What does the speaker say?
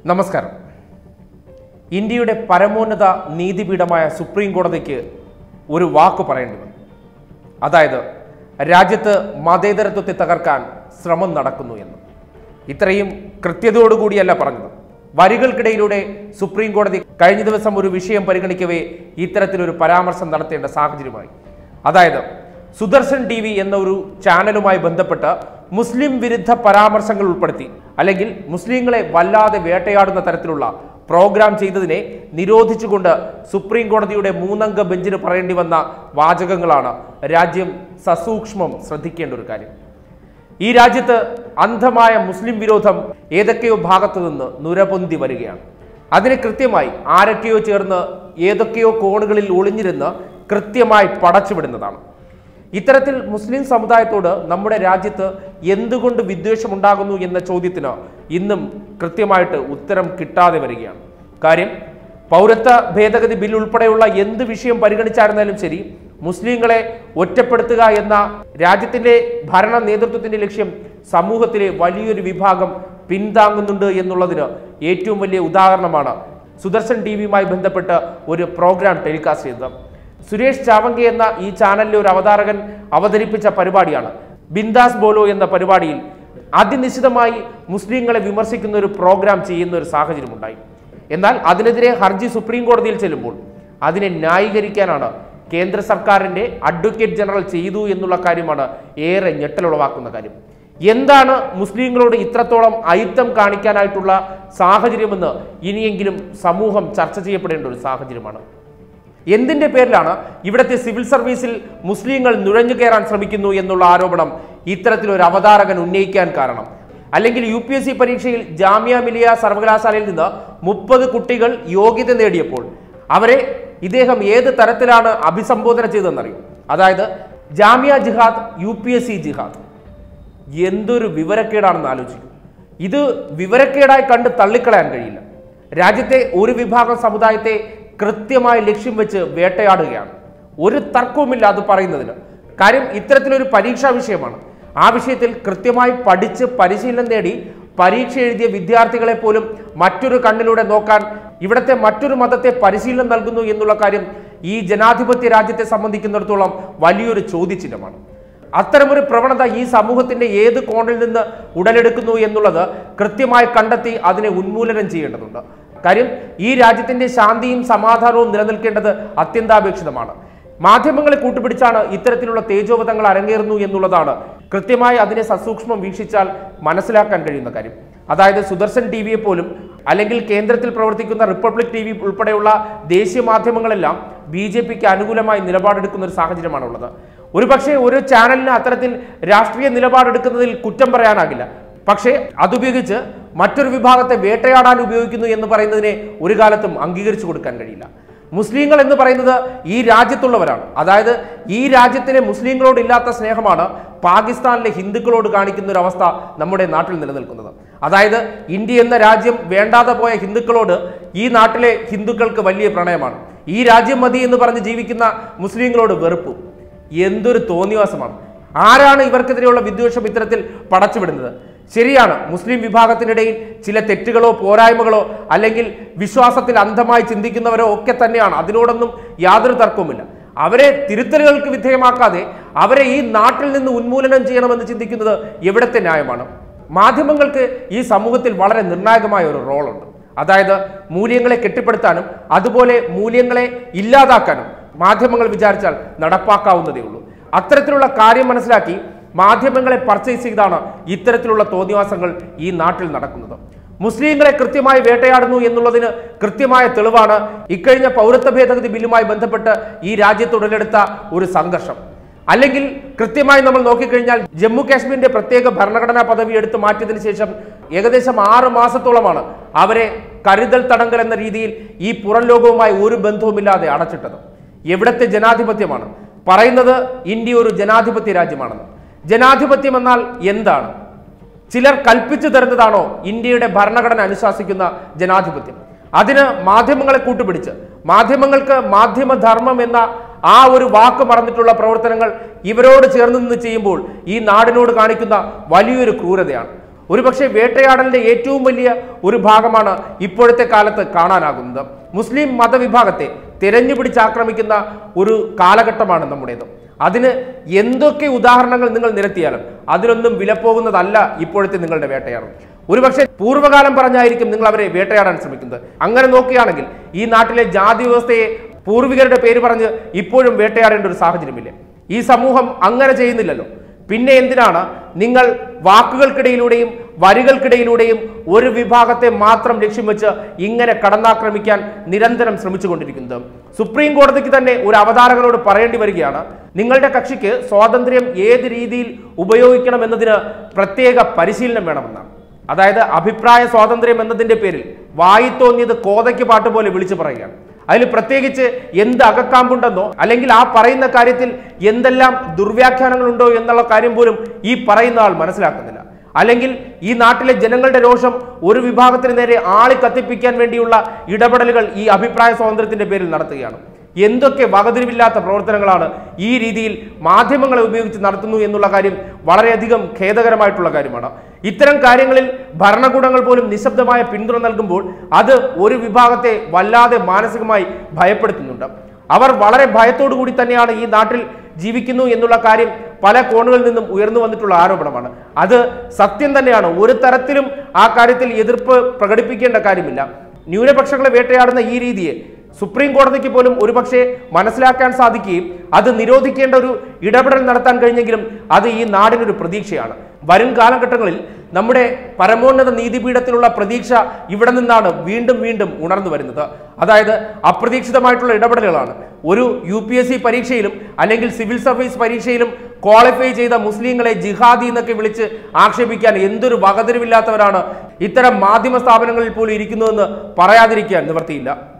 നമസ്കാരം ഇന്ത്യയുടെ പരമോന്നത നീതിപീഠമായ സുപ്രീം കോടതിക്ക് ഒരു വാക്ക് പറയേണ്ടി വന്നു അതായത് രാജ്യത്ത് മതേതരത്വത്തെ തകർക്കാൻ ശ്രമം നടക്കുന്നു എന്ന് ഇത്രയും കൃത്യതയോടുകൂടിയല്ല പറഞ്ഞത് വരികൾക്കിടയിലൂടെ സുപ്രീം കോടതി കഴിഞ്ഞ ദിവസം ഒരു വിഷയം പരിഗണിക്കവേ ഇത്തരത്തിലൊരു പരാമർശം നടത്തേണ്ട സാഹചര്യമായി അതായത് സുദർശൻ ടി വി എന്ന ഒരു ചാനലുമായി ബന്ധപ്പെട്ട് മുസ്ലിം വിരുദ്ധ പരാമർശങ്ങൾ ഉൾപ്പെടുത്തി അല്ലെങ്കിൽ മുസ്ലിങ്ങളെ വല്ലാതെ വേട്ടയാടുന്ന തരത്തിലുള്ള പ്രോഗ്രാം ചെയ്തതിനെ നിരോധിച്ചുകൊണ്ട് സുപ്രീം കോടതിയുടെ മൂന്നംഗ ബെഞ്ചിന് പറയേണ്ടി വന്ന വാചകങ്ങളാണ് രാജ്യം സസൂക്ഷ്മം ശ്രദ്ധിക്കേണ്ട ഒരു കാര്യം ഈ രാജ്യത്ത് അന്ധമായ മുസ്ലിം വിരോധം ഏതൊക്കെയോ ഭാഗത്തു നിന്ന് നുരപൊന്തി വരികയാണ് അതിന് കൃത്യമായി ആരൊക്കെയോ ചേർന്ന് ഏതൊക്കെയോ കോണുകളിൽ ഒളിഞ്ഞിരുന്ന് കൃത്യമായി പടച്ചുവിടുന്നതാണ് ഇത്തരത്തിൽ മുസ്ലിം സമുദായത്തോട് നമ്മുടെ രാജ്യത്ത് എന്തുകൊണ്ട് വിദ്വേഷമുണ്ടാകുന്നു എന്ന ചോദ്യത്തിന് ഇന്നും കൃത്യമായിട്ട് ഉത്തരം കിട്ടാതെ വരികയാണ് കാര്യം പൗരത്വ ഭേദഗതി ബിൽ ഉൾപ്പെടെയുള്ള എന്ത് വിഷയം പരിഗണിച്ചായിരുന്നാലും ശരി മുസ്ലിങ്ങളെ ഒറ്റപ്പെടുത്തുക എന്ന രാജ്യത്തിന്റെ ഭരണ നേതൃത്വത്തിന്റെ ലക്ഷ്യം സമൂഹത്തിലെ വലിയൊരു വിഭാഗം പിന്താങ്ങുന്നുണ്ട് എന്നുള്ളതിന് ഏറ്റവും വലിയ ഉദാഹരണമാണ് സുദർശൻ ടി വിയുമായി ബന്ധപ്പെട്ട് ഒരു പ്രോഗ്രാം ടെലികാസ്റ്റ് ചെയ്തത് സുരേഷ് ചാവങ്കെ എന്ന ഈ ചാനലിലെ ഒരു അവതാരകൻ അവതരിപ്പിച്ച പരിപാടിയാണ് ബിന്ദാസ് ബോലോ എന്ന പരിപാടിയിൽ അതിനിശ്ചിതമായി മുസ്ലിങ്ങളെ വിമർശിക്കുന്ന ഒരു പ്രോഗ്രാം ചെയ്യുന്ന ഒരു സാഹചര്യമുണ്ടായി എന്നാൽ അതിനെതിരെ ഹർജി സുപ്രീം കോടതിയിൽ ചെല്ലുമ്പോൾ അതിനെ ന്യായീകരിക്കാനാണ് കേന്ദ്ര സർക്കാരിന്റെ അഡ്വക്കേറ്റ് ജനറൽ ചെയ്തു എന്നുള്ള കാര്യമാണ് ഏറെ ഞെട്ടലുളവാക്കുന്ന കാര്യം എന്താണ് മുസ്ലിങ്ങളോട് ഇത്രത്തോളം അയിത്തം കാണിക്കാനായിട്ടുള്ള സാഹചര്യമെന്ന് ഇനിയെങ്കിലും സമൂഹം ചർച്ച ചെയ്യപ്പെടേണ്ട ഒരു സാഹചര്യമാണ് എന്തിന്റെ പേരിലാണ് ഇവിടുത്തെ സിവിൽ സർവീസിൽ മുസ്ലിങ്ങൾ നുഴഞ്ഞു കയറാൻ ശ്രമിക്കുന്നു എന്നുള്ള ആരോപണം ഇത്തരത്തിലൊരു അവതാരകൻ ഉന്നയിക്കാൻ കാരണം അല്ലെങ്കിൽ യു പി എസ് സി പരീക്ഷയിൽ ജാമ്യ മിലിയ സർവകലാശാലയിൽ നിന്ന് മുപ്പത് കുട്ടികൾ യോഗ്യത നേടിയപ്പോൾ അവരെ ഇദ്ദേഹം ഏത് തരത്തിലാണ് അഭിസംബോധന ചെയ്തതെന്നറിയും അതായത് ജാമ്യ ജിഹാദ് യു പി എസ് സി ജിഹാദ് എന്തൊരു വിവരക്കേടാണെന്ന് ആലോചിക്കും ഇത് വിവരക്കേടായി കണ്ട് തള്ളിക്കളയാൻ കഴിയില്ല രാജ്യത്തെ ഒരു വിഭാഗം സമുദായത്തെ കൃത്യമായി ലക്ഷ്യം വെച്ച് വേട്ടയാടുകയാണ് ഒരു തർക്കവുമില്ല അത് പറയുന്നതിന് കാര്യം ഇത്തരത്തിലൊരു പരീക്ഷാ വിഷയമാണ് ആ വിഷയത്തിൽ കൃത്യമായി പഠിച്ച് പരിശീലനം നേടി പരീക്ഷ എഴുതിയ വിദ്യാർത്ഥികളെ പോലും മറ്റൊരു കണ്ണിലൂടെ നോക്കാൻ ഇവിടുത്തെ മറ്റൊരു മതത്തെ പരിശീലനം നൽകുന്നു എന്നുള്ള കാര്യം ഈ ജനാധിപത്യ രാജ്യത്തെ സംബന്ധിക്കുന്നിടത്തോളം വലിയൊരു ചോദ്യചിഹ്നമാണ് അത്തരമൊരു പ്രവണത ഈ സമൂഹത്തിന്റെ ഏത് കോണിൽ നിന്ന് ഉടലെടുക്കുന്നു എന്നുള്ളത് കൃത്യമായി കണ്ടെത്തി അതിനെ ഉന്മൂലനം ചെയ്യേണ്ടതുണ്ട് കാര്യം ഈ രാജ്യത്തിന്റെ ശാന്തിയും സമാധാനവും നിലനിൽക്കേണ്ടത് അത്യന്താപേക്ഷിതമാണ് മാധ്യമങ്ങളെ കൂട്ടുപിടിച്ചാണ് ഇത്തരത്തിലുള്ള തേജോവധങ്ങൾ അരങ്ങേറുന്നു എന്നുള്ളതാണ് കൃത്യമായി അതിനെ സസൂക്ഷ്മം വീക്ഷിച്ചാൽ മനസ്സിലാക്കാൻ കഴിയുന്ന കാര്യം അതായത് സുദർശൻ ടി വിയെ പോലും അല്ലെങ്കിൽ കേന്ദ്രത്തിൽ പ്രവർത്തിക്കുന്ന റിപ്പബ്ലിക് ടി വി ഉൾപ്പെടെയുള്ള ദേശീയ മാധ്യമങ്ങളെല്ലാം ബി ജെ പിക്ക് അനുകൂലമായി നിലപാടെടുക്കുന്ന ഒരു സാഹചര്യമാണ് ഉള്ളത് ഒരുപക്ഷെ ഒരു ചാനലിന് അത്തരത്തിൽ രാഷ്ട്രീയ നിലപാടെടുക്കുന്നതിൽ കുറ്റം പറയാനാകില്ല പക്ഷേ അതുപയോഗിച്ച് മറ്റൊരു വിഭാഗത്തെ വേട്ടയാടാൻ ഉപയോഗിക്കുന്നു എന്ന് പറയുന്നതിനെ ഒരു കാലത്തും അംഗീകരിച്ചു കൊടുക്കാൻ കഴിയില്ല മുസ്ലിങ്ങൾ എന്ന് പറയുന്നത് ഈ രാജ്യത്തുള്ളവരാണ് അതായത് ഈ രാജ്യത്തിലെ മുസ്ലിങ്ങളോട് ഇല്ലാത്ത സ്നേഹമാണ് പാകിസ്ഥാനിലെ ഹിന്ദുക്കളോട് കാണിക്കുന്ന ഒരു അവസ്ഥ നമ്മുടെ നാട്ടിൽ നിലനിൽക്കുന്നത് അതായത് ഇന്ത്യ എന്ന രാജ്യം വേണ്ടാതെ പോയ ഹിന്ദുക്കളോട് ഈ നാട്ടിലെ ഹിന്ദുക്കൾക്ക് വലിയ പ്രണയമാണ് ഈ രാജ്യം മതി എന്ന് പറഞ്ഞ് ജീവിക്കുന്ന മുസ്ലിങ്ങളോട് വെറുപ്പും എന്തൊരു തോന്നിവാസമാണ് ആരാണ് ഇവർക്കെതിരെയുള്ള വിദ്വേഷം ഇത്തരത്തിൽ പടച്ചുവിടുന്നത് ശരിയാണ് മുസ്ലിം വിഭാഗത്തിനിടയിൽ ചില തെറ്റുകളോ പോരായ്മകളോ അല്ലെങ്കിൽ വിശ്വാസത്തിൽ അന്ധമായി ചിന്തിക്കുന്നവരോ ഒക്കെ തന്നെയാണ് അതിനോടൊന്നും യാതൊരു തർക്കവുമില്ല അവരെ തിരുത്തലുകൾക്ക് വിധേയമാക്കാതെ അവരെ ഈ നാട്ടിൽ നിന്ന് ഉന്മൂലനം ചെയ്യണമെന്ന് ചിന്തിക്കുന്നത് എവിടത്തെ ന്യായമാണ് മാധ്യമങ്ങൾക്ക് ഈ സമൂഹത്തിൽ വളരെ നിർണായകമായ ഒരു റോളുണ്ട് അതായത് മൂല്യങ്ങളെ കെട്ടിപ്പടുത്താനും അതുപോലെ മൂല്യങ്ങളെ ഇല്ലാതാക്കാനും മാധ്യമങ്ങൾ വിചാരിച്ചാൽ നടപ്പാക്കാവുന്നതേ ഉള്ളൂ അത്തരത്തിലുള്ള കാര്യം മനസ്സിലാക്കി മാധ്യമങ്ങളെ പർച്ചേസ് ചെയ്താണ് ഇത്തരത്തിലുള്ള തോന്നിവാസങ്ങൾ ഈ നാട്ടിൽ നടക്കുന്നത് മുസ്ലിങ്ങളെ കൃത്യമായി വേട്ടയാടുന്നു എന്നുള്ളതിന് കൃത്യമായ തെളിവാണ് ഇക്കഴിഞ്ഞ പൗരത്വ ഭേദഗതി ബില്ലുമായി ബന്ധപ്പെട്ട് ഈ രാജ്യത്ത് ഉടലെടുത്ത ഒരു സംഘർഷം അല്ലെങ്കിൽ കൃത്യമായി നമ്മൾ നോക്കിക്കഴിഞ്ഞാൽ ജമ്മു കാശ്മീരിന്റെ പ്രത്യേക ഭരണഘടനാ പദവി എടുത്തു മാറ്റിയതിനു ശേഷം ഏകദേശം ആറ് മാസത്തോളമാണ് അവരെ കരുതൽ തടങ്കൽ എന്ന രീതിയിൽ ഈ പുറം ലോകവുമായി ഒരു ബന്ധവുമില്ലാതെ അടച്ചിട്ടത് എവിടത്തെ ജനാധിപത്യമാണ് പറയുന്നത് ഇന്ത്യ ഒരു ജനാധിപത്യ രാജ്യമാണെന്ന് ജനാധിപത്യം എന്നാൽ എന്താണ് ചിലർ കൽപ്പിച്ചു തരുന്നതാണോ ഇന്ത്യയുടെ ഭരണഘടന അനുശാസിക്കുന്ന ജനാധിപത്യം അതിന് മാധ്യമങ്ങളെ കൂട്ടുപിടിച്ച് മാധ്യമങ്ങൾക്ക് മാധ്യമധർമ്മം എന്ന ആ ഒരു വാക്ക് മറന്നിട്ടുള്ള പ്രവർത്തനങ്ങൾ ഇവരോട് ചേർന്ന് നിന്ന് ചെയ്യുമ്പോൾ ഈ നാടിനോട് കാണിക്കുന്ന വലിയൊരു ക്രൂരതയാണ് ഒരുപക്ഷെ വേട്ടയാടലിന്റെ ഏറ്റവും വലിയ ഒരു ഭാഗമാണ് ഇപ്പോഴത്തെ കാലത്ത് കാണാനാകുന്നത് മുസ്ലിം മതവിഭാഗത്തെ തിരഞ്ഞുപിടിച്ച് ആക്രമിക്കുന്ന ഒരു കാലഘട്ടമാണ് നമ്മുടേത് അതിന് എന്തൊക്കെ ഉദാഹരണങ്ങൾ നിങ്ങൾ നിരത്തിയാലും അതിനൊന്നും വിലപ്പോകുന്നതല്ല ഇപ്പോഴത്തെ നിങ്ങളുടെ വേട്ടയാടൽ ഒരുപക്ഷെ പൂർവ്വകാലം പറഞ്ഞായിരിക്കും നിങ്ങൾ അവരെ വേട്ടയാടാൻ ശ്രമിക്കുന്നത് അങ്ങനെ നോക്കുകയാണെങ്കിൽ ഈ നാട്ടിലെ ജാതി വ്യവസ്ഥയെ പൂർവികരുടെ പേര് പറഞ്ഞ് ഇപ്പോഴും വേട്ടയാടേണ്ട ഒരു സാഹചര്യമില്ലേ ഈ സമൂഹം അങ്ങനെ ചെയ്യുന്നില്ലല്ലോ പിന്നെ എന്തിനാണ് നിങ്ങൾ വാക്കുകൾക്കിടയിലൂടെയും വരികൾക്കിടയിലൂടെയും ഒരു വിഭാഗത്തെ മാത്രം ലക്ഷ്യം വെച്ച് ഇങ്ങനെ കടന്നാക്രമിക്കാൻ നിരന്തരം ശ്രമിച്ചുകൊണ്ടിരിക്കുന്നത് സുപ്രീം കോടതിക്ക് തന്നെ ഒരു അവതാരകനോട് പറയേണ്ടി വരികയാണ് നിങ്ങളുടെ കക്ഷിക്ക് സ്വാതന്ത്ര്യം ഏത് രീതിയിൽ ഉപയോഗിക്കണം എന്നതിന് പ്രത്യേക പരിശീലനം വേണമെന്നാണ് അതായത് അഭിപ്രായ സ്വാതന്ത്ര്യം എന്നതിന്റെ പേരിൽ വായി തോന്നിയത് കോതയ്ക്ക് പാട്ട് പോലെ വിളിച്ചു പറയുകയാണ് അതിൽ പ്രത്യേകിച്ച് എന്ത് അകക്കാമ്പുണ്ടെന്നോ അല്ലെങ്കിൽ ആ പറയുന്ന കാര്യത്തിൽ എന്തെല്ലാം ദുർവ്യാഖ്യാനങ്ങളുണ്ടോ എന്നുള്ള കാര്യം പോലും ഈ പറയുന്ന ആൾ മനസ്സിലാക്കുന്നില്ല അല്ലെങ്കിൽ ഈ നാട്ടിലെ ജനങ്ങളുടെ രോഷം ഒരു വിഭാഗത്തിന് നേരെ ആളി കത്തിപ്പിക്കാൻ വേണ്ടിയുള്ള ഇടപെടലുകൾ ഈ അഭിപ്രായ സ്വാതന്ത്ര്യത്തിന്റെ പേരിൽ നടത്തുകയാണ് എന്തൊക്കെ വകതിരിവില്ലാത്ത പ്രവർത്തനങ്ങളാണ് ഈ രീതിയിൽ മാധ്യമങ്ങളെ ഉപയോഗിച്ച് നടത്തുന്നു എന്നുള്ള കാര്യം വളരെയധികം ഖേദകരമായിട്ടുള്ള കാര്യമാണ് ഇത്തരം കാര്യങ്ങളിൽ ഭരണകൂടങ്ങൾ പോലും നിശബ്ദമായ പിന്തുണ നൽകുമ്പോൾ അത് ഒരു വിഭാഗത്തെ വല്ലാതെ മാനസികമായി ഭയപ്പെടുത്തുന്നുണ്ട് അവർ വളരെ ഭയത്തോടു കൂടി തന്നെയാണ് ഈ നാട്ടിൽ ജീവിക്കുന്നു എന്നുള്ള കാര്യം പല കോണുകളിൽ നിന്നും ഉയർന്നു വന്നിട്ടുള്ള ആരോപണമാണ് അത് സത്യം തന്നെയാണ് ഒരു തരത്തിലും ആ കാര്യത്തിൽ എതിർപ്പ് പ്രകടിപ്പിക്കേണ്ട കാര്യമില്ല ന്യൂനപക്ഷങ്ങളെ വേട്ടയാടുന്ന ഈ രീതിയെ സുപ്രീം കോടതിക്ക് പോലും ഒരുപക്ഷെ മനസ്സിലാക്കാൻ സാധിക്കുകയും അത് നിരോധിക്കേണ്ട ഒരു ഇടപെടൽ നടത്താൻ കഴിഞ്ഞെങ്കിലും അത് ഈ നാടിനൊരു പ്രതീക്ഷയാണ് വരും കാലഘട്ടങ്ങളിൽ നമ്മുടെ പരമോന്നത നീതിപീഠത്തിലുള്ള പ്രതീക്ഷ ഇവിടെ നിന്നാണ് വീണ്ടും വീണ്ടും ഉണർന്നു വരുന്നത് അതായത് അപ്രതീക്ഷിതമായിട്ടുള്ള ഇടപെടലുകളാണ് ഒരു യു പി എസ് സി പരീക്ഷയിലും അല്ലെങ്കിൽ സിവിൽ സർവീസ് പരീക്ഷയിലും ക്വാളിഫൈ ചെയ്ത മുസ്ലിങ്ങളെ ജിഹാദി എന്നൊക്കെ വിളിച്ച് ആക്ഷേപിക്കാൻ എന്തൊരു വകതിരിവില്ലാത്തവരാണ് ഇത്തരം മാധ്യമ സ്ഥാപനങ്ങളിൽ പോലും ഇരിക്കുന്നതെന്ന് പറയാതിരിക്കാൻ നിവർത്തിയില്ല